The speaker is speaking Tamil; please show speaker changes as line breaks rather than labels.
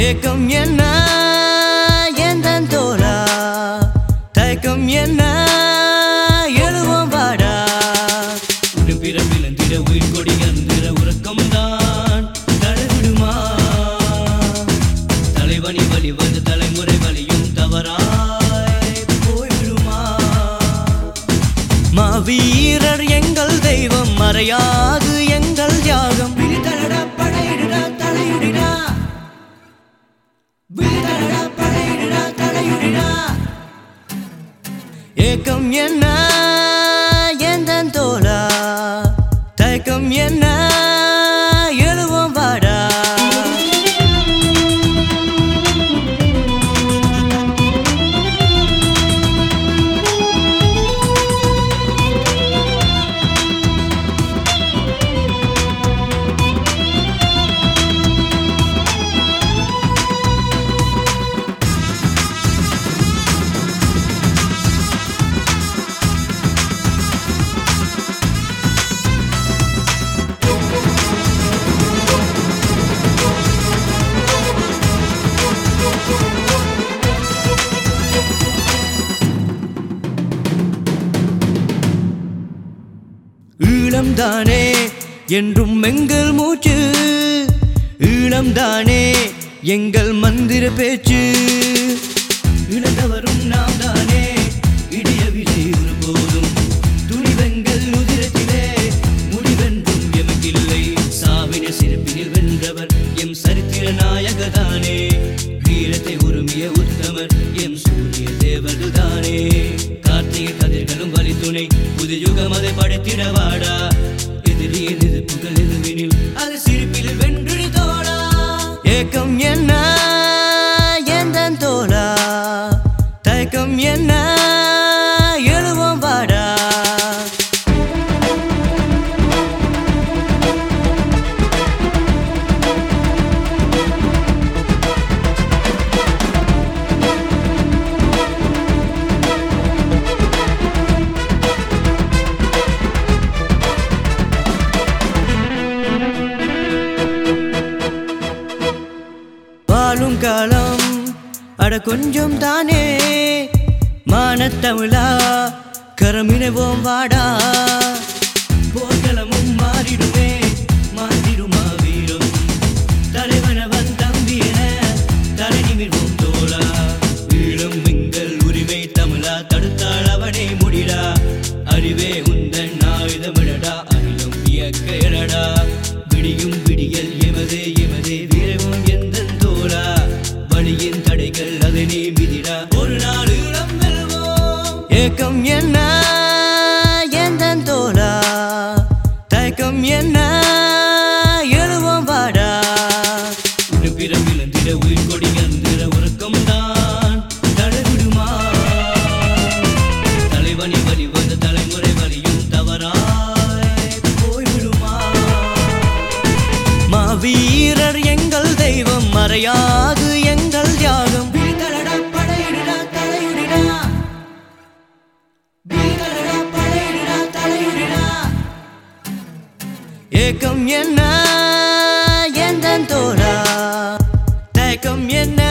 ஏக்கம் என்ன எந்தன் தோழா தயக்கம் என்ன எழுவோம் வாடா பிறப்பிலந்திர உயிர் கொடி அந்திர உறக்கம் தான் தடவிடுமா தலைவனி வழி வந்து தலைமுறை வலியும் தவறாய் போய்விடுமா மாவீரர் எங்கள் தெய்வம் மறையாது எங்கள் தியாகம் விழித்தலடா படையிடுடா தலையுடிடா விழித்தலடா படையிடுடா தலையுடிடா ஏக்கம் என்ன எந்தன் தோழா தயக்கம் என்ன எழுவோம் வாடா ஈழம்தானே என்றும் எங்கள் மூச்சு ஈழம்தானே எங்கள் மந்திர பேச்சு இழந்தவரும் நாம் தானே இடியவில்லை ஒரு போதும் துணிவெங்கள் உதிரத்திலே முடிவென்றும் எமக்கில்லை சாவின சிறப்பினில் வென்றவர் எம் சரித்திர நாயகதானே வீரத்தை உரிமைய உத்தமர் எம் சூரிய தேவதுதானே கார்த்திகை கதிர்களும் வலித்துணை புது யுகம் அதை படைத்திடவாடா எதிரியின் எதிர்ப்புகள் எதுவினில் அது சிரிப்பில் வென்று தோடா ஏக்கம் என்ன எந்தன் தோழா தயக்கம் என்ன எழுவோம் வாடா வாழும் காலம் அட கொஞ்சம் தானே மானத்தமிழா கரமினவோம் வாடா போர்க்களமும் மாறிடுமே மாறிடுமா வீரம் தலைவனவன் தம்பியன தலை நிமிர்வோம் தோழா ஈழம் எங்கள் உரிமை தமிழா தடுத்தாள் அவனே முடிடா அறிவே உந்தன் ஆயுதமிடடா அகிலம் இயக்க எழடா விடியும் விடியல் எமதே எமதே வீரமும் எந்த தோழா வழியின் தடைகள் அதனை மிதிடா ஒரு நாள் ஈழம் வெல்வோம் ஏக்கம் என்ன எந்தன் தோழா தயக்கம் என்ன எழுவோம் வாடா பிறப்பிலந்திர உயிர் கொடி அந்திர உறக்கம் தான் தடவிடுமா தலைவனி வழி வந்த தலைமுறை வலியும் தவறாய் போய்விடுமா மாவீரர் எங்கள் தெய்வம் மறையாது எங்கள் தியாகம் விழித்தலடா படையிடுடா தலையுடிடா விழித்தலடா படையிடுடா தலையுடிடா ஏக்கம் என்ன எந்தன் தோழா தயக்கம் என்ன